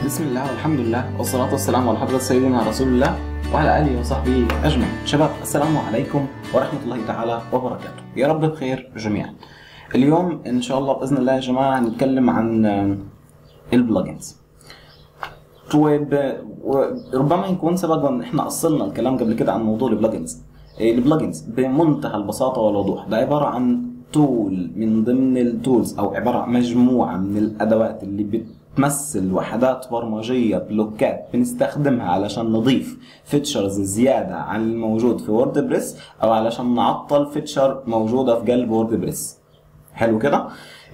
بسم الله والحمد لله والصلاة والسلام على حضرة سيدنا رسول الله وعلى آله وصحبه أجمعين شباب السلام عليكم ورحمة الله تعالى وبركاته يا رب بخير جميعا اليوم إن شاء الله بإذن الله يا جماعة هنتكلم عن البلجنز وربما يكون سبب ان احنا اصلنا الكلام قبل كده عن موضوع البلجنز البلجنز بمنتهى البساطه والوضوح ده عباره عن تول من ضمن التولز او عباره عن مجموعه من الادوات اللي بتمثل وحدات برمجيه بلوكات بنستخدمها علشان نضيف فيتشرز زياده عن الموجود في وورد بريس او علشان نعطل فيتشر موجوده في قلب وورد بريس حلو كده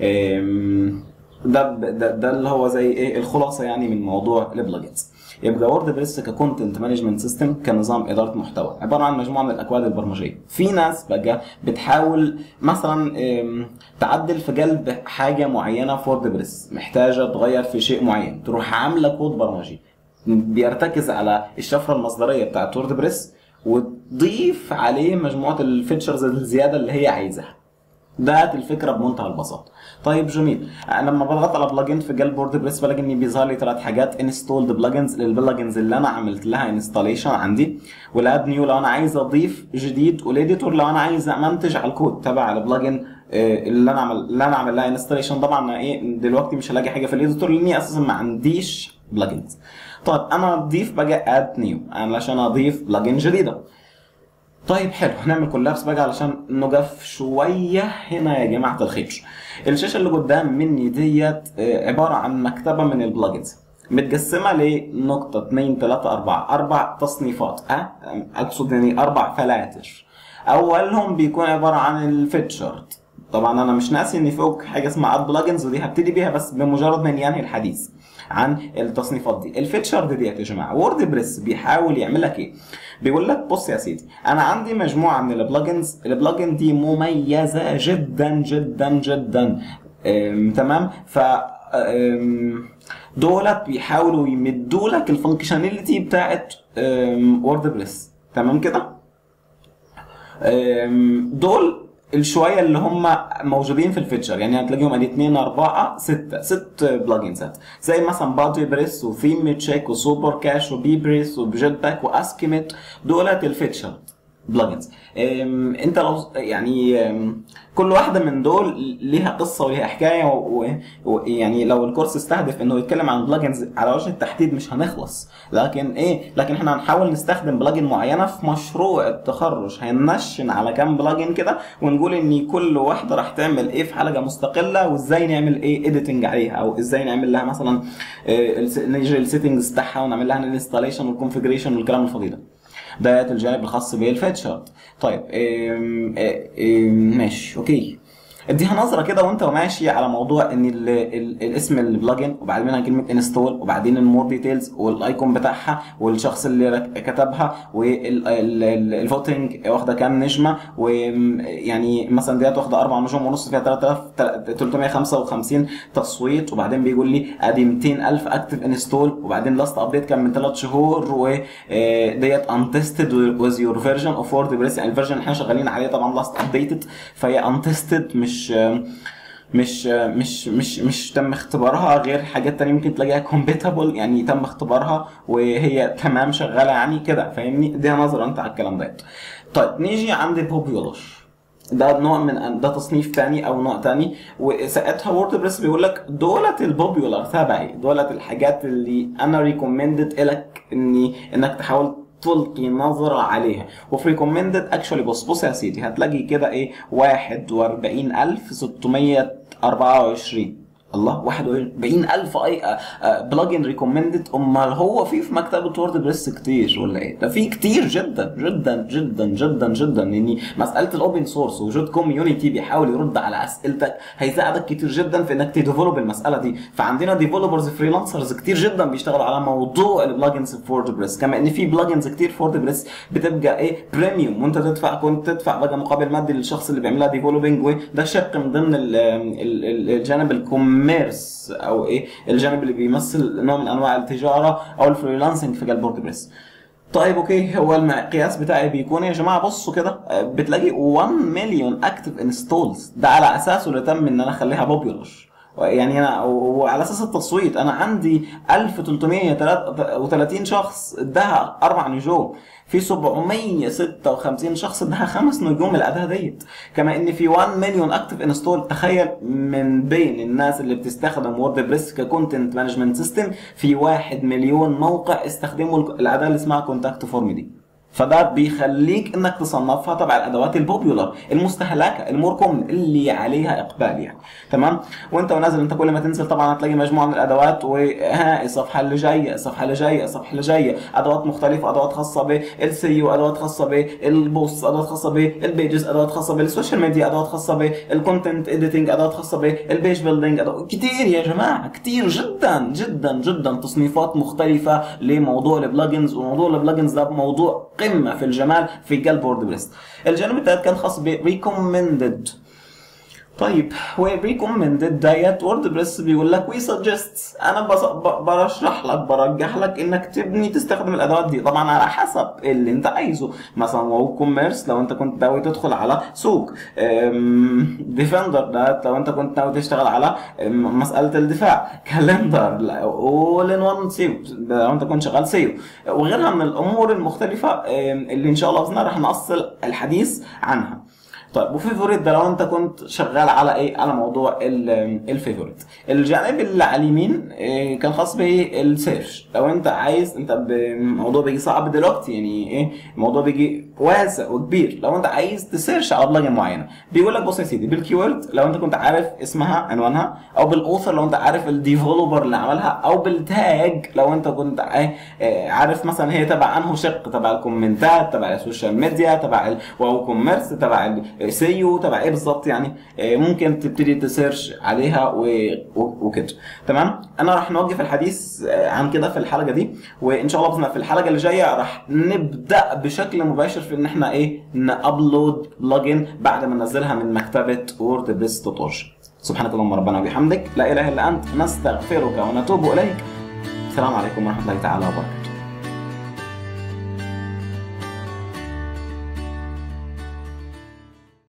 ده, ده ده اللي هو زي ايه الخلاصه يعني من موضوع البلجنز يبقى وورد بريس ككونتنت مانجمنت سيستم كنظام اداره محتوى عباره عن مجموعه من الاكواد البرمجيه في ناس بقى بتحاول مثلا تعدل في قلب حاجه معينه في وورد بريس محتاجه تغير في شيء معين تروح عامله كود برمجي بيرتكز على الشفره المصدريه بتاعت وورد بريس وتضيف عليه مجموعه الفيتشرز الزياده اللي هي عايزاها ده الفكره بمنتهى البساطه طيب جميل انا لما بضغط على بلجن في قلب وورد بريس بلاقي ان بيظهر لي ثلاث حاجات انستولد بلجنز للبلجنز اللي انا عملت لها انستاليشن عندي والاد نيو لو انا عايز اضيف جديد والاديتور لو انا عايز امنتج على الكود تبع البلجن اللي انا عمل اللي انا عامل لها انستاليشن طبعا انا ايه دلوقتي مش هلاقي حاجه في الاديتور لاني اساسا ما عنديش بلجنز طيب انا اضيف بقى اد نيو علشان اضيف بلجن جديده طيب حلو هنعمل كولابس بقى علشان نقف شويه هنا يا جماعه الخير الشاشه اللي قدام مني ديت عباره عن مكتبه من البلجنز متقسمه لنقطه 2 3 4 اربع تصنيفات أه؟ اقصد يعني اربع فلاتر اولهم بيكون عباره عن الفيتشرد طبعا انا مش ناسي ان فوق حاجه اسمها اد بلجنز ودي هبتدي بيها بس بمجرد ما ينهي الحديث عن التصنيفات دي الفيتشر ديت يا جماعه وورد بريس بيحاول يعمل لك ايه بيقول لك بص يا سيدي انا عندي مجموعه من البلجنز البلجن دي مميزه جدا جدا جدا تمام ف دولت بيحاولوا يمدوا لك الفانكشناليتي بتاعت وورد بريس تمام كده دول الشويه اللي هم موجودين في الفيتشر يعني هتلاقيهم ادي 2 4 6 6 بلجنزات زي مثلا بادي بريس وثيم تشيك وسوبر كاش وبي بريس وبجيت باك واسكيميت دولت الفيتشر بلجنز انت لو يعني كل واحده من دول ليها قصه وليها حكايه ويعني لو الكورس استهدف انه يتكلم عن بلجنز على وجه التحديد مش هنخلص لكن ايه لكن احنا هنحاول نستخدم بلجن معينه في مشروع التخرج هننشن على كام بلجن كده ونقول ان كل واحده راح تعمل ايه في حلقه مستقله وازاي نعمل ايه اديتنج عليها او ازاي نعمل لها مثلا نيجي السيتنجز بتاعها ونعمل لها الانستاليشن والكونفجريشن والكلام الفاضي ده ده الجانب الخاص بالفيتشر طيب إيه إيه ماشي اوكي اديها نظره كده وانت وماشي على موضوع ان ال ال الاسم البلجن وبعد منها كلمه انستول وبعدين المور ديتيلز والايكون بتاعها والشخص اللي كتبها والفوتنج واخده كام نجمه ويعني مثلا ديت واخده اربع نجوم ونص فيها 3355 تصويت وبعدين بيقول لي ادي 200000 اكتف انستول وبعدين لاست ابديت كان من ثلاث شهور وديت انتستد ويز يور فيرجن اوف وورد بريس يعني الفيرجن اللي احنا شغالين عليه طبعا لاست ابديتد فهي انتستد مش مش مش مش مش مش تم اختبارها غير حاجات تانية ممكن تلاقيها كومبيتابل يعني تم اختبارها وهي تمام شغاله يعني كده فاهمني اديها نظره انت على الكلام ده طيب نيجي عند بوبيولر ده نوع من ده تصنيف تاني او نوع تاني وساعتها وورد بريس بيقول لك دولت البوبيولر تبعي دولت الحاجات اللي انا ريكومندد لك اني انك تحاول تلقي نظرة عليها وفي ريكومندد اكشولي بص بص يا سيدي هتلاقي كده ايه 41624 الله 41000 اي بلجن ريكومندد امال هو في في مكتبه وورد بريس كتير ولا ايه؟ ده في كتير جدا جدا جدا جدا جدا يعني مساله الاوبن سورس وجود كوميونتي بيحاول يرد على اسئلتك هيساعدك كتير جدا في انك تديفلوب المساله دي فعندنا ديفلوبرز فريلانسرز كتير جدا بيشتغلوا على موضوع البلجنز في وورد بريس كما ان في بلجنز كتير في وورد بريس بتبقى ايه بريميوم وانت تدفع كنت تدفع بقى مقابل مادي للشخص اللي بيعملها ديفلوبينج وده شق من ضمن الجانب الكوم كوميرس او ايه الجانب اللي بيمثل نوع من انواع التجاره او الفريلانسنج في قلب ووردبريس طيب اوكي هو المقياس بتاعي بيكون يا جماعه بصوا كده بتلاقي 1 مليون اكتف انستولز ده على اساسه اللي تم ان انا اخليها بوبيولر يعني انا وعلى اساس التصويت انا عندي 1333 شخص اداها اربع نجوم في 756 شخص اداها خمس نجوم الاداه ديت كما ان في 1 مليون اكتف انستول تخيل من بين الناس اللي بتستخدم وورد بريس ككونتنت مانجمنت سيستم في 1 مليون موقع استخدموا الاداه اللي اسمها كونتاكت فورم دي فده بيخليك انك تصنفها تبع الادوات البوبيولار المستهلكه المور كومن اللي عليها اقبال يعني تمام وانت ونازل انت كل ما تنزل طبعا هتلاقي مجموعه من الادوات وها الصفحه اللي جايه الصفحه اللي جايه الصفحه اللي جايه ادوات مختلفه ادوات خاصه بالسيو ادوات خاصه بالبوست ادوات خاصه بالبيجز ادوات خاصه بالسوشيال ميديا ادوات خاصه بالكونتنت اديتنج ادوات خاصه بالبيج بيلدينج كتير يا جماعه كتير جدا جدا جدا تصنيفات مختلفه لموضوع البلجنز وموضوع البلجنز ده موضوع قمه في الجمال في قلب ووردبريس الجانب الثالث كان خاص ب recommended طيب وريكومندد ديت ووردبريس بيقول لك وي سجست انا بص... ب... برشح لك برجح لك انك تبني تستخدم الادوات دي طبعا على حسب اللي انت عايزه مثلا واو كوميرس لو انت كنت ناوي تدخل على سوق ديفندر ده لو انت كنت ناوي تشتغل على مساله الدفاع كالندر اول ان وان سيو لو انت كنت شغال سيو وغيرها من الامور المختلفه اللي ان شاء الله باذن الله رح نأصل الحديث عنها طيب وفيفوريت ده لو انت كنت شغال على ايه على موضوع الفيفوريت الجانب اللي على اليمين إيه كان خاص بالسيرش لو انت عايز انت الموضوع بيجي صعب دلوقتي يعني ايه الموضوع بيجي واسع وكبير لو انت عايز تسيرش على بلجن معينه بيقول لك بص يا سيدي بالكيورد لو انت كنت عارف اسمها عنوانها او بالاوثر لو انت عارف الديفلوبر اللي عملها او بالتاج لو انت كنت عارف مثلا هي تبع انه شق تبع الكومنتات تبع السوشيال ميديا تبع الواو كوميرس تبع سيو تبع ايه بالظبط يعني ممكن تبتدي تسيرش عليها وكده تمام انا راح نوقف الحديث عن كده في الحلقه دي وان شاء الله باذن في الحلقه اللي جايه راح نبدا بشكل مباشر في ان احنا ايه نابلود بلجن بعد ما ننزلها من مكتبه ووردبريس دوت اورج سبحانك اللهم ربنا وبحمدك لا اله الا انت نستغفرك ونتوب اليك السلام عليكم ورحمه الله تعالى وبركاته